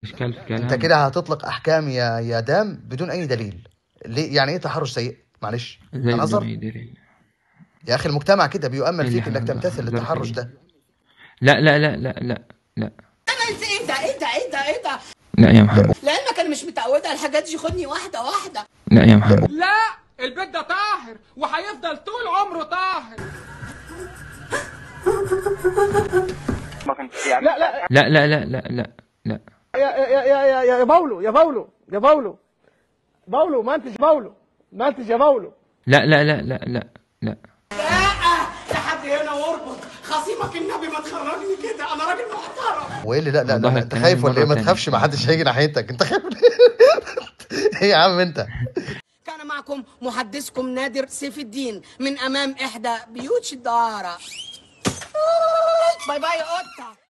اشكال في انت كلام كده هتطلق احكام يا يا دام بدون اي دليل ليه يعني ايه تحرش سيء معلش زي ده نظر بدون أي دليل يا اخي المجتمع كده بيؤمل إيه اللي فيك انك إحنا تمتثل نظر للتحرش فيه؟ ده لا لا لا لا لا لا ايه ده ايه ده ايه ده ايه ده لا يا محمد لانك انا مش متعوده على الحاجات دي خدني واحده واحده لا يا محمد لا البيت ده طاهر وهيفضل طول عمره طاهر لا لا لا لا لا لا لا لا يا يا يا يا يا باولو يا باولو يا باولو باولو منتج باولو منتج يا باولو لا لا لا لا لا لا لا لحد هنا واربط خصيمك النبي ما تخرجني كده انا راجل محترم وايه اللي لا لا لا, والله لا. انت الكلام خايف ولا مرة ايه ما تانية. تخافش ما حدش هيجي ناحيتك انت خايف ليه؟ ايه يا عم انت كان معكم محدثكم نادر سيف الدين من امام احدى بيوت الدارة باي باي يا قطه